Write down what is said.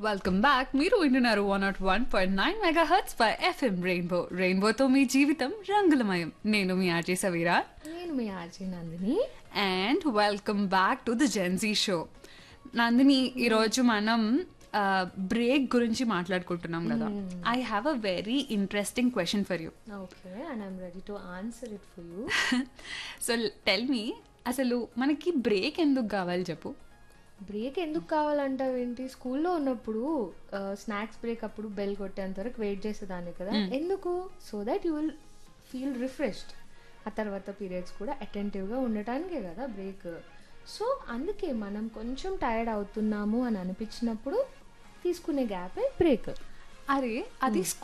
welcome back మీరు వింటున్నారు one naught one point nine megahertz by FM rainbow రెయిన్బోతో మీ జీవితం రంగులమయం నేను మీ ఆర్జే సవీరా నేను మీ RJ Nandini and welcome back to the Gen Z show Nandini ఈరోజు మనం బ్రేక్ గురించి మాట్లాడుకుంటున్నాం కదా I have a very interesting question for you okay and I'm ready to answer it for you so tell me అసలు మనకి బ్రేక్ ఎందుకు కావాలి చెప్పు బ్రేక్ ఎందుకు కావాలంటావు ఏంటి స్కూల్లో ఉన్నప్పుడు స్నాక్స్ బ్రేక్ అప్పుడు బెల్ కొట్టేంత వరకు వెయిట్ చేసేదాన్ని కదా ఎందుకు so that you will feel refreshed ఆ తర్వాత పీరియడ్స్ కూడా అటెంటివ్గా ఉండటానికే కదా బ్రేక్ సో అందుకే మనం కొంచెం టైర్డ్ అవుతున్నాము అని అనిపించినప్పుడు తీసుకునే గ్యాపే బ్రేక్ అరే అది